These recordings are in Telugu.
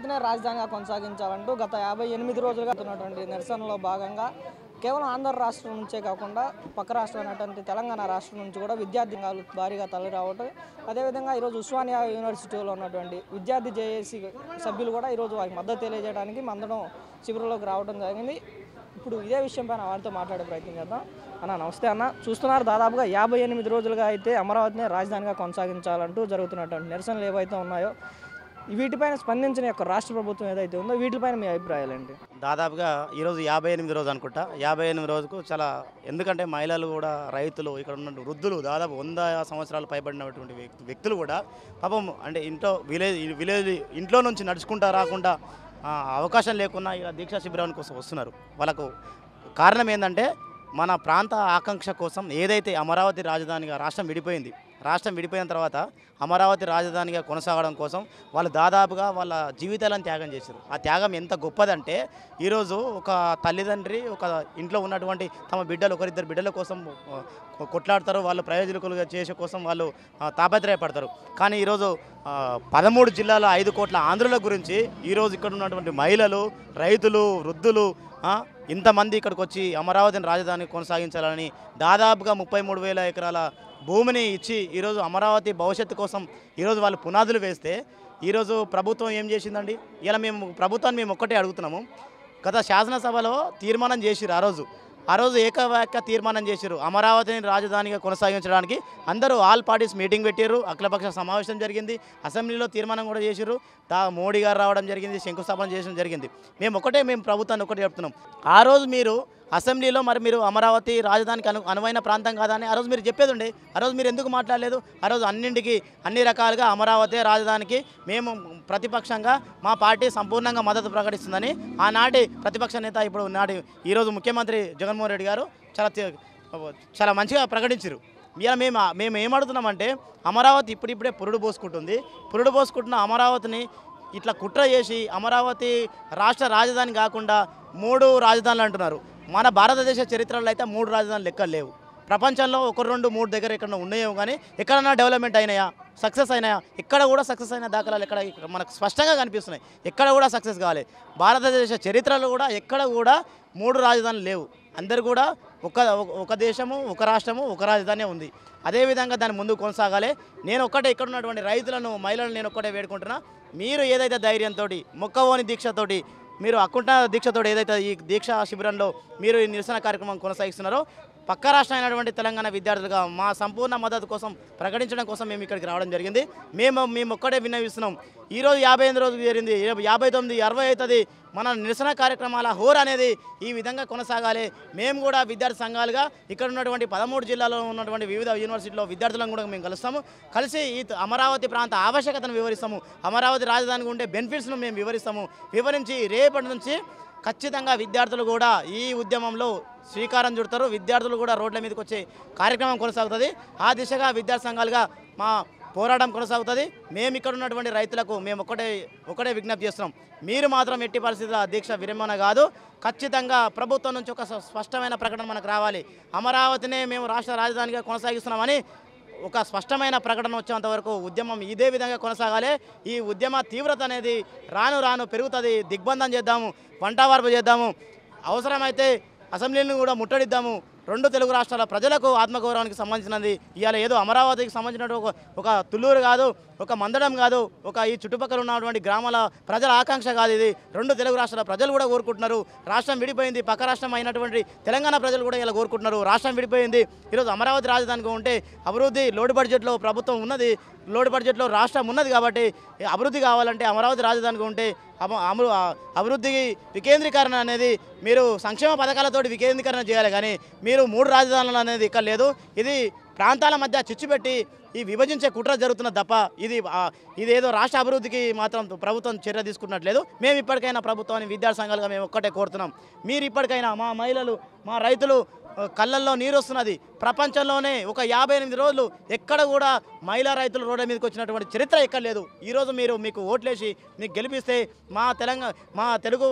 అమరావతినే రాజధానిగా కొనసాగించాలంటూ గత యాభై ఎనిమిది రోజులుగా ఉన్నటువంటి నిరసనలో భాగంగా కేవలం ఆంధ్ర రాష్ట్రం నుంచే కాకుండా పక్క రాష్ట్రమైనటువంటి తెలంగాణ రాష్ట్రం నుంచి కూడా విద్యార్థి సంఘాలు భారీగా తరలి రావటం అదేవిధంగా ఈరోజు ఉస్మానియా యూనివర్సిటీలో ఉన్నటువంటి విద్యార్థి జేఏసీ సభ్యులు కూడా ఈరోజు వారికి మద్దతు తెలియజేయడానికి మందడం శిబిరంలోకి రావడం జరిగింది ఇప్పుడు ఇదే విషయం పైన వారితో మాట్లాడే ప్రయత్నం చేద్దాం అన్న నమస్తే అన్న చూస్తున్నారు దాదాపుగా యాభై ఎనిమిది రోజులుగా అయితే అమరావతిని రాజధానిగా కొనసాగించాలంటూ జరుగుతున్నటువంటి నిరసనలు ఏవైతే ఉన్నాయో వీటిపైన స్పందించిన యొక్క రాష్ట్ర ప్రభుత్వం ఏదైతే ఉందో వీటిపైన మీ అభిప్రాయాలు ఏంటి దాదాపుగా ఈరోజు యాభై ఎనిమిది రోజు అనుకుంటా యాభై ఎనిమిది రోజుకు చాలా ఎందుకంటే మహిళలు కూడా రైతులు ఇక్కడ ఉన్న వృద్ధులు దాదాపు వంద సంవత్సరాలు పైబడినటువంటి వ్యక్తి- వ్యక్తులు కూడా పాపం అంటే ఇంట్లో విలేజ్ విలేజ్ ఇంట్లో నుంచి నడుచుకుంటా రాకుండా ఆ, అవకాశం లేకుండా ఇలా దీక్షా శిబిరానికి కోసం వస్తున్నారు వాళ్ళకు కారణం ఏంటంటే మన ప్రాంత ఆకాంక్ష కోసం ఏదైతే అమరావతి రాజధానిగా రాష్ట్రం విడిపోయింది రాష్ట్రం విడిపోయిన తర్వాత అమరావతి రాజధానిగా కొనసాగడం కోసం వాళ్ళు దాదాపుగా వాళ్ళ జీవితాలను త్యాగం చేశారు ఆ త్యాగం ఎంత గొప్పదంటే ఈరోజు ఒక తల్లిదండ్రి ఒక ఇంట్లో ఉన్నటువంటి తమ బిడ్డలు ఒకరిద్దరు బిడ్డల కోసం ఆ, కొ- కొట్లాడతారు వాళ్ళు ప్రయోజకులుగా చేసే కోసం వాళ్ళు ఆ, తాపత్రయపడతారు కానీ ఈరోజు ఆ, పదమూడు జిల్లాల ఐదు కోట్ల ఆంధ్రుల గురించి ఈరోజు ఇక్కడ ఉన్నటువంటి మహిళలు రైతులు వృద్ధులు ఆ, ఇంతమంది ఇక్కడికి వచ్చి అమరావతిని రాజధాని కొనసాగించాలని దాదాపుగా ముప్పై మూడు వేల ఎకరాల భూమిని ఇచ్చి ఈరోజు అమరావతి భవిష్యత్తు కోసం ఈరోజు వాళ్ళు పునాదులు వేస్తే ఈరోజు ప్రభుత్వం ఏం చేసిందండి ఇలా మేము ప్రభుత్వాన్ని మేము ఒక్కటే అడుగుతున్నాము గత శాసనసభలో తీర్మానం చేసిరు ఆ రోజు ఆ రోజు ఏకవాక్య తీర్మానం చేశారు అమరావతిని రాజధానిగా కొనసాగించడానికి అందరూ ఆల్ పార్టీస్ మీటింగ్ పెట్టారు అఖిలపక్ష సమావేశం జరిగింది అసెంబ్లీలో తీర్మానం కూడా చేశారు దా మోడీ గారు రావడం జరిగింది శంకుస్థాపన చేయడం జరిగింది మేము ఒకటే మేము ప్రభుత్వాన్ని ఒకటే చెప్తున్నాం ఆ రోజు మీరు అసెంబ్లీలో మరి మీరు అమరావతి రాజధానికి అను అనువైన ప్రాంతం కాదా అని ఆ రోజు మీరు చెప్పేది ఉండే ఆ రోజు మీరు ఎందుకు మాట్లాడలేదు ఆ రోజు అన్నింటికి అన్ని రకాలుగా అమరావతి రాజధానికి మేము ప్రతిపక్షంగా మా పార్టీ సంపూర్ణంగా మద్దతు ప్రకటిస్తుందని ఆనాటి ప్రతిపక్ష నేత ఇప్పుడు నాటి ఈరోజు ముఖ్యమంత్రి జగన్మోహన్ రెడ్డి గారు చాలా తే- చాలా మంచిగా ప్రకటించారు ఇలా మేము మేము ఏమడుగుతున్నామంటే అమరావతి ఇప్పుడిప్పుడే పురుడు పోసుకుంటుంది పురుడు పోసుకుంటున్న అమరావతిని ఇట్లా కుట్ర చేసి అమరావతి రాష్ట్ర రాజధాని కాకుండా మూడు రాజధానులు అంటున్నారు మన భారతదేశ చరిత్రలో అయితే మూడు రాజధానులు లెక్కలు లేవు ప్రపంచంలో ఒక రెండు మూడు దగ్గర ఎక్కడ ఉన్నాయేమో కానీ ఎక్కడన్నా డెవలప్మెంట్ అయినాయా సక్సెస్ అయినాయా ఎక్కడ కూడా సక్సెస్ అయిన దాఖలాలు ఎక్కడ ఇక్కడ మనకు స్పష్టంగా కనిపిస్తున్నాయి ఎక్కడ కూడా సక్సెస్ కావాలి భారతదేశ చరిత్రలో కూడా ఎక్కడ కూడా మూడు రాజధానులు లేవు అందరు కూడా ఒక ఒక దేశము ఒక రాష్ట్రము ఒక రాజధాని ఉంది అదేవిధంగా దాన్ని ముందుకు కొనసాగాలి నేను ఒక్కటే ఇక్కడ ఉన్నటువంటి రైతులను మహిళలను నేను ఒక్కటే వేడుకుంటున్నా మీరు ఏదైతే ధైర్యంతో మొక్కవోని దీక్షతోటి మీరు అకుంఠ దీక్షతో ఏదైతే ఈ దీక్షా శిబిరంలో మీరు ఈ నిరసన కార్యక్రమం కొనసాగిస్తున్నారో పక్క రాష్ట్రం అయినటువంటి తెలంగాణ విద్యార్థులుగా మా సంపూర్ణ మద్దతు కోసం ప్రకటించడం కోసం మేము ఇక్కడికి రావడం జరిగింది మేము మేము ఒక్కడే విన్నవిస్తున్నాం ఈరోజు యాభై ఎనిమిది రోజులు జరిగింది రేపు యాభై తొమ్మిది అరవై అవుతుంది మన నిరసన కార్యక్రమాల హోర్ అనేది ఈ విధంగా కొనసాగాలి మేము కూడా విద్యార్థి సంఘాలుగా ఇక్కడ ఉన్నటువంటి పదమూడు జిల్లాలో ఉన్నటువంటి వివిధ యూనివర్సిటీలో విద్యార్థులను కూడా మేము కలుస్తాము కలిసి ఈ త- అమరావతి ప్రాంత ఆవశ్యకతను వివరిస్తాము అమరావతి రాజధానికి ఉండే బెనిఫిట్స్ను మేము వివరిస్తాము వివరించి రేపటి నుంచి ఖచ్చితంగా విద్యార్థులు కూడా ఈ ఉద్యమంలో శ్రీకారం చుడతారు విద్యార్థులు కూడా రోడ్ల మీదకి వచ్చే కార్యక్రమం కొనసాగుతుంది ఆ దిశగా విద్యార్థి సంఘాలుగా మా పోరాటం కొనసాగుతుంది మేము ఇక్కడ ఉన్నటువంటి రైతులకు మేము ఒకటే ఒకటే విజ్ఞప్తి చేస్తున్నాం మీరు మాత్రం ఎట్టి పరిస్థితుల్లో ఆ దీక్ష విరమణ కాదు ఖచ్చితంగా ప్రభుత్వం నుంచి ఒక స్ప- స్పష్టమైన ప్రకటన మనకు రావాలి అమరావతినే మేము రాష్ట్ర రాజధానిగా కొనసాగిస్తున్నామని ఒక స్పష్టమైన ప్రకటన వచ్చేంత వరకు ఉద్యమం ఇదే విధంగా కొనసాగాలి ఈ ఉద్యమ తీవ్రత అనేది రాను రాను పెరుగుతుంది దిగ్బంధం చేద్దాము వంటవార్పు చేద్దాము అవసరమైతే అసెంబ్లీని కూడా ముట్టడిద్దాము రెండు తెలుగు రాష్ట్రాల ప్రజలకు ఆత్మగౌరవానికి సంబంధించినది ఇవాళ ఏదో అమరావతికి సంబంధించిన ఒక ఒక తుళ్ళూరు కాదు ఒక మందడం కాదు ఒక ఈ చుట్టుపక్కల ఉన్నటువంటి గ్రామాల ప్రజల ఆకాంక్ష కాదు ఇది రెండు తెలుగు రాష్ట్రాల ప్రజలు కూడా కోరుకుంటున్నారు రాష్ట్రం విడిపోయింది పక్క రాష్ట్రం అయినటువంటి తెలంగాణ ప్రజలు కూడా ఇలా కోరుకుంటున్నారు రాష్ట్రం విడిపోయింది ఈరోజు అమరావతి రాజధానిగా ఉంటే అభివృద్ధి లోటు బడ్జెట్లో ప్రభుత్వం ఉన్నది లోటు బడ్జెట్లో రాష్ట్రం ఉన్నది కాబట్టి ఈ అభివృద్ధి కావాలంటే అమరావతి రాజధానిగా ఉంటే అమ- అమరు ఆ అభివృద్ధికి వికేంద్రీకరణ అనేది మీరు సంక్షేమ పథకాలతోటి వికేంద్రీకరణ చేయాలి కానీ మీరు మూడు రాజధానులు అనేది ఇక్కడ లేదు ఇది ప్రాంతాల మధ్య చిచ్చు పెట్టి ఈ విభజించే కుట్ర జరుగుతున్న తప్ప ఇది ఆ, ఇది ఏదో రాష్ట్ర అభివృద్ధికి మాత్రం ప్రభుత్వం చర్య తీసుకున్నట్లేదు మేము ఇప్పటికైనా ప్రభుత్వాన్ని విద్యార్థి సంఘాలుగా మేము ఒక్కటే కోరుతున్నాం మీరు ఇప్పటికైనా మా మహిళలు మా రైతులు ఆ, కళ్ళల్లో నీరు వస్తున్నది ప్రపంచంలోనే ఒక యాభై ఎనిమిది రోజులు ఎక్కడ కూడా మహిళా రైతులు రోడ్ల మీదకి వచ్చినటువంటి చరిత్ర ఎక్కడ లేదు ఈరోజు మీరు మీకు ఓట్లేసి మీకు గెలిపిస్తే మా తెలంగాణ మా తెలుగు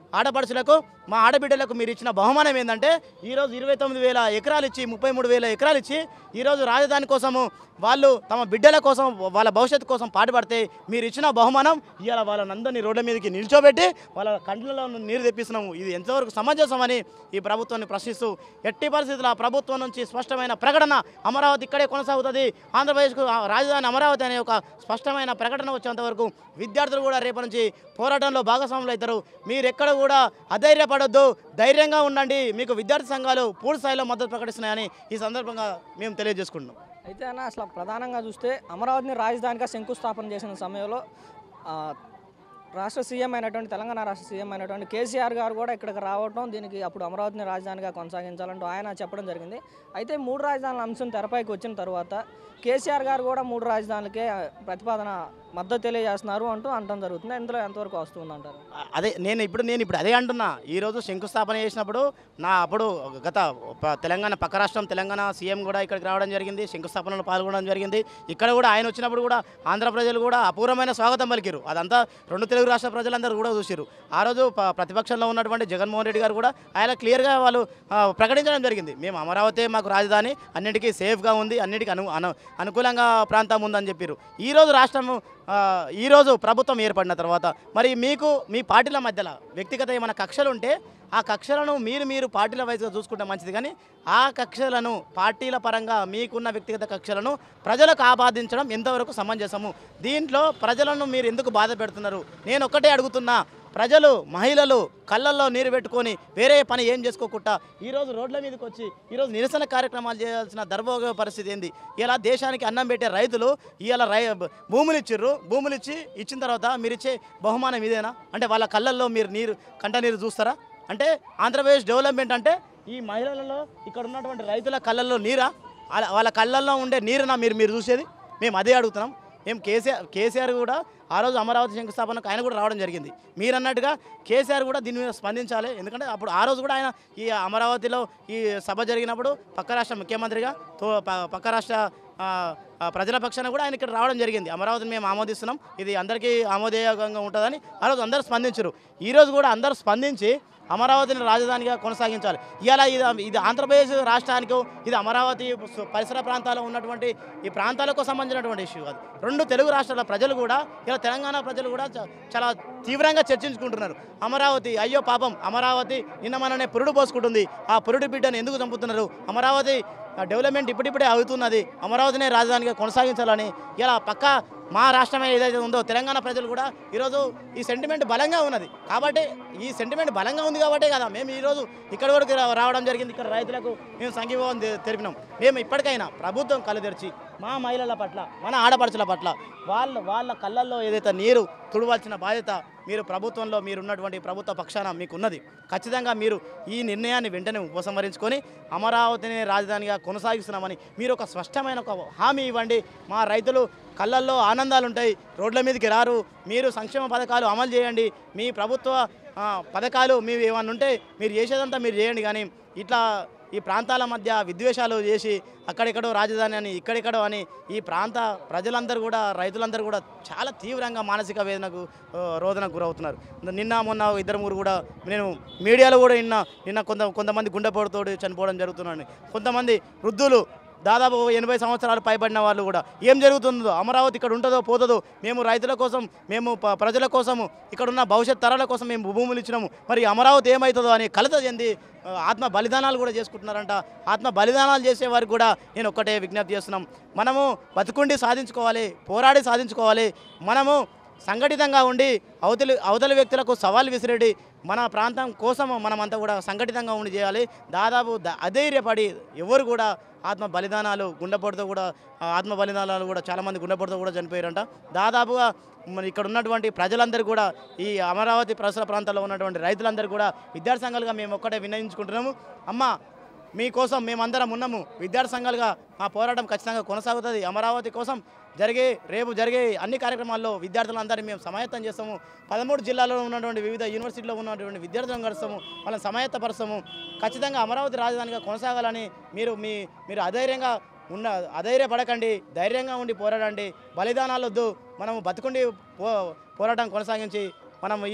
ఆడపడుచులకు మా ఆడబిడ్డలకు మీరు ఇచ్చిన బహుమానం ఏంటంటే ఈరోజు ఇరవై తొమ్మిది వేల ఎకరాలు ఇచ్చి ముప్పై మూడు వేల ఎకరాలు ఇచ్చి ఈరోజు రాజధాని కోసము వాళ్ళు తమ బిడ్డల కోసం వాళ్ళ భవిష్యత్తు కోసం పాటుపడితే మీరు ఇచ్చిన బహుమానం ఇవాళ వాళ్ళనందరినీ రోడ్ల మీదకి నిల్చోబెట్టి వాళ్ళ కంట్లలో నీరు తెప్పిస్తున్నాము ఇది ఎంతవరకు సమంజసమని ఈ ప్రభుత్వాన్ని ప్రశ్నిస్తూ ఎట్టి పరిస్థితుల్లో ఆ ప్రభుత్వం నుంచి స్పష్టమైన ప్రకటన అమరావతి ఇక్కడే కొనసాగుతుంది ఆంధ్రప్రదేశ్కు ఆ రాజధాని అమరావతి అనే ఒక స్పష్టమైన ప్రకటన వచ్చేంత వరకు విద్యార్థులు కూడా రేపటి నుంచి పోరాటంలో భాగస్వాములు అవుతారు మీరు ఎక్కడ కూడా అధైర్యపడొద్దు ధైర్యంగా ఉండండి మీకు విద్యార్థి సంఘాలు పూర్తి స్థాయిలో మద్దతు ప్రకటిస్తున్నాయని ఈ సందర్భంగా మేము తెలియజేసుకుంటున్నాం అయితే అన్న అసలు ప్రధానంగా చూస్తే అమరావతిని రాజధానిగా శంకుస్థాపన చేసిన సమయంలో ఆ, రాష్ట్ర సీఎం అయినటువంటి తెలంగాణ రాష్ట్ర సీఎం అయినటువంటి కేసీఆర్ గారు కూడా ఇక్కడికి రావడం దీనికి అప్పుడు అమరావతిని రాజధానిగా కొనసాగించాలంటూ ఆయన చెప్పడం జరిగింది అయితే మూడు రాజధానుల అంశం తెరపైకి వచ్చిన తర్వాత కేసీఆర్ గారు కూడా మూడు రాజధానులకే ప్రతిపాదన మద్దతు తెలియజేస్తున్నారు అంటూ అనడం జరుగుతుంది ఇందులో ఎంతవరకు వస్తుంది అంటారు అదే నేను ఇప్పుడు నేను ఇప్పుడు అదే అంటున్నా ఈరోజు శంకుస్థాపన చేసినప్పుడు నా అప్పుడు గత ప- తెలంగాణ పక్క రాష్ట్రం తెలంగాణ సీఎం కూడా ఇక్కడికి రావడం జరిగింది శంకుస్థాపనలో పాల్గొనడం జరిగింది ఇక్కడ కూడా ఆయన వచ్చినప్పుడు కూడా ఆంధ్ర ప్రజలు కూడా అపూర్వమైన స్వాగతం పలికారు అదంతా రెండు తెలుగు రాష్ట్ర ప్రజలందరూ కూడా చూసారు ఆ రోజు ప- ప్రతిపక్షంలో ఉన్నటువంటి జగన్మోహన్ రెడ్డి గారు కూడా ఆయన క్లియర్గా వాళ్ళు ఆ, ప్రకటించడం జరిగింది మేము అమరావతి మాకు రాజధాని అన్నిటికీ సేఫ్గా ఉంది అన్నిటికీ అను అను అనుకూలంగా ప్రాంతం ఉందని చెప్పారు ఈరోజు రాష్ట్రము ఆ, ఈరోజు ప్రభుత్వం ఏర్పడిన తర్వాత మరి మీకు మీ పార్టీల మధ్యలో వ్యక్తిగత ఏమైనా కక్షలు ఉంటే ఆ కక్షలను మీరు మీరు పార్టీల వైజ్గా చూసుకుంటే మంచిది కానీ ఆ కక్షలను పార్టీల పరంగా మీకున్న వ్యక్తిగత కక్షలను ప్రజలకు ఆపాదించడం ఎంతవరకు సమంజసము దీంట్లో ప్రజలను మీరు ఎందుకు బాధ పెడుతున్నారు నేను ఒక్కటే అడుగుతున్నా ప్రజలు మహిళలు కళ్ళల్లో నీరు పెట్టుకొని వేరే పని ఏం చేసుకోకుండా ఈరోజు రోడ్ల మీదకి వచ్చి ఈరోజు నిరసన కార్యక్రమాలు చేయాల్సిన దర్భోగ పరిస్థితి ఏంది ఇలా దేశానికి అన్నం పెట్టే రైతులు ఇవాళ రై భూములు ఇచ్చిర్రు భూములు ఇచ్చి ఇచ్చిన తర్వాత మీరు ఇచ్చే బహుమానం ఇదేనా అంటే వాళ్ళ కళ్ళల్లో మీరు నీరు కంట నీరు చూస్తారా అంటే ఆంధ్రప్రదేశ్ డెవలప్మెంట్ అంటే ఈ మహిళలలో ఇక్కడ ఉన్నటువంటి రైతుల కళ్ళల్లో నీరా వాళ్ళ- వాళ్ళ కళ్ళల్లో ఉండే నీరునా మీరు మీరు చూసేది మేము అదే అడుగుతున్నాం మేము కేసీఆర్ కేసీఆర్ కూడా ఆ రోజు అమరావతి శంకుస్థాపనకు ఆయన కూడా రావడం జరిగింది మీరు అన్నట్టుగా కేసీఆర్ కూడా దీని మీద స్పందించాలి ఎందుకంటే అప్పుడు ఆ రోజు కూడా ఆయన ఈ అమరావతిలో ఈ సభ జరిగినప్పుడు పక్క రాష్ట్ర ముఖ్యమంత్రిగా తో ప- పక్క రాష్ట్ర ఆ, ఆ, ప్రజల పక్షాన కూడా ఆయన ఇక్కడ రావడం జరిగింది అమరావతిని మేము ఆమోదిస్తున్నాం ఇది అందరికీ ఆమోదయోగంగా ఉంటుందని ఆ రోజు అందరూ స్పందించరు ఈ రోజు కూడా అందరూ స్పందించి అమరావతిని రాజధానిగా కొనసాగించాలి ఇలా ఇది ఇది ఆంధ్రప్రదేశ్ రాష్ట్రానికి ఇది అమరావతి సు- పరిసర ప్రాంతాల్లో ఉన్నటువంటి ఈ ప్రాంతాలకు సంబంధించినటువంటి ఇష్యూ కాదు రెండు తెలుగు రాష్ట్రాల ప్రజలు కూడా ఇలా తెలంగాణ ప్రజలు కూడా చ- చాలా తీవ్రంగా చర్చించుకుంటున్నారు అమరావతి అయ్యో పాపం అమరావతి నిన్న మననే పురుడు పోసుకుంటుంది ఆ పురుడు బిడ్డను ఎందుకు చంపుతున్నారు అమరావతి ఆ డెవలప్మెంట్ ఇప్పుడిప్పుడే అవుతున్నది అమరావతినే రాజధానిగా కొనసాగించాలని ఇలా పక్క మా రాష్ట్రమే ఏదైతే ఉందో తెలంగాణ ప్రజలు కూడా ఈరోజు ఈ సెంటిమెంట్ బలంగా ఉన్నది కాబట్టి ఈ సెంటిమెంట్ బలంగా ఉంది కాబట్టే కదా మేము ఈరోజు ఇక్కడ వరకు రా- రావడం జరిగింది ఇక్కడ రైతులకు మేము సంఘీభావం తె- తెలిపినాం మేము ఇప్పటికైనా ప్రభుత్వం కళ్ళు తెరిచి మా మహిళల పట్ల మన ఆడపడుచుల పట్ల వాళ్ళ వాళ్ళ కళ్ళల్లో ఏదైతే నీరు తుడవాల్సిన బాధ్యత మీరు ప్రభుత్వంలో మీరు ఉన్నటువంటి ప్రభుత్వ పక్షాన మీకు ఉన్నది ఖచ్చితంగా మీరు ఈ నిర్ణయాన్ని వెంటనే ఉపసంహరించుకొని అమరావతిని రాజధానిగా కొనసాగిస్తున్నామని మీరు ఒక స్పష్టమైన ఒక హామీ ఇవ్వండి మా రైతులు కళ్ళల్లో ఆనందాలు ఉంటాయి రోడ్ల మీదకి రారు మీరు సంక్షేమ పథకాలు అమలు చేయండి మీ ప్రభుత్వ ఆ, పథకాలు మీరు ఏమన్నా ఉంటే మీరు చేసేదంతా మీరు చేయండి కానీ ఇట్లా ఈ ప్రాంతాల మధ్య విద్వేషాలు చేసి అక్కడెక్కడో రాజధాని అని ఇక్కడెక్కడో అని ఈ ప్రాంత ప్రజలందరూ కూడా రైతులందరూ కూడా చాలా తీవ్రంగా మానసిక వేదనకు ఆ, రోదనకు గురవుతున్నారు నిన్న మొన్న ఇద్దరు ముగ్గురు కూడా నేను మీడియాలో కూడా నిన్న నిన్న కొంత కొంతమంది గుండెపోటుతో చనిపోవడం జరుగుతున్నాను కొంతమంది వృద్ధులు దాదాపు ఎనభై సంవత్సరాలు పైబడిన వాళ్ళు కూడా ఏం జరుగుతుందో అమరావతి ఇక్కడ ఉంటుందో పోతుందో మేము రైతుల కోసం మేము ప- ప్రజల కోసము ఇక్కడ ఉన్న భవిష్యత్ తరాల కోసం మేము భూములు ఇచ్చినాము మరి అమరావతి ఏమవుతుందో అని కలత చెంది ఆ, ఆత్మ బలిదానాలు కూడా చేసుకుంటున్నారంట ఆత్మ బలిదానాలు చేసే వారికి కూడా నేను ఒక్కటే విజ్ఞప్తి చేస్తున్నాం మనము బతుకుండి సాధించుకోవాలి పోరాడి సాధించుకోవాలి మనము సంఘటితంగా ఉండి అవతలి అవతలి వ్యక్తులకు సవాల్ విసిరేటి మన ప్రాంతం కోసం మనమంతా కూడా సంఘటితంగా ఉండి చేయాలి దాదాపు ద- అధైర్యపడి ఎవరు కూడా ఆత్మ బలిదానాలు గుండెపోటుతో కూడా ఆ, ఆత్మ బలిదానాలు కూడా చాలామంది గుండెపోటుతో కూడా చనిపోయారంట దాదాపుగా మరి ఇక్కడ ఉన్నటువంటి ప్రజలందరూ కూడా ఈ అమరావతి పరిసర ప్రాంతాల్లో ఉన్నటువంటి రైతులందరూ కూడా విద్యార్థి సంఘాలుగా మేము ఒక్కటే విన్నవించుకుంటున్నాము అమ్మ మీకోసం మేమందరం ఉన్నాము విద్యార్థి సంఘాలుగా మా పోరాటం ఖచ్చితంగా కొనసాగుతుంది అమరావతి కోసం జరిగే రేపు జరిగే అన్ని కార్యక్రమాల్లో విద్యార్థులందరినీ మేము సమాయత్తం చేస్తాము పదమూడు జిల్లాల్లో ఉన్నటువంటి వివిధ యూనివర్సిటీలో ఉన్నటువంటి విద్యార్థులను కలుస్తాము వాళ్ళని సమాయత్తపరుస్తాము ఖచ్చితంగా అమరావతి రాజధానిగా కొనసాగాలని మీరు మీ మీరు అధైర్యంగా ఉన్న అధైర్యపడకండి ధైర్యంగా ఉండి పోరాడండి బలిదానాలు వద్దు మనము బతుకుండి పో పోరాటం కొనసాగించి మనం ఈ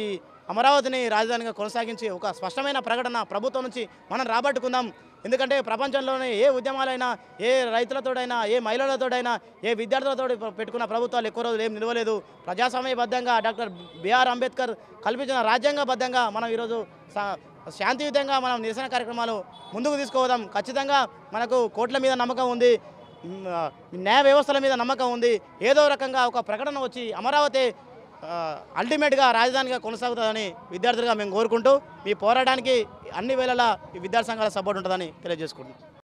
అమరావతిని రాజధానిగా కొనసాగించి ఒక స్పష్టమైన ప్రకటన ప్రభుత్వం నుంచి మనం రాబట్టుకుందాం ఎందుకంటే ప్రపంచంలోనే ఏ ఉద్యమాలైనా ఏ రైతులతోడైనా ఏ మహిళలతోడైనా ఏ విద్యార్థులతో పెట్టుకున్న ప్రభుత్వాలు ఎక్కువ రోజులు ఏం నిలవలేదు ప్రజాస్వామ్యబద్ధంగా డాక్టర్ బిఆర్ అంబేద్కర్ కల్పించిన రాజ్యాంగబద్ధంగా మనం ఈరోజు సా- శాంతియుతంగా మనం నిరసన కార్యక్రమాలు ముందుకు తీసుకుపోదాం ఖచ్చితంగా మనకు కోట్ల మీద నమ్మకం ఉంది మ్, ఆ, న్యాయ వ్యవస్థల మీద నమ్మకం ఉంది ఏదో రకంగా ఒక ప్రకటన వచ్చి అమరావతి ఆ, అల్టిమేట్గా రాజధానిగా కొనసాగుతుందని విద్యార్థులుగా మేము కోరుకుంటూ మీ పోరాటానికి అన్ని వేళలా ఈ విద్యార్థి సంఘాల సపోర్ట్ ఉంటుందని తెలియజేసుకుంటున్నాం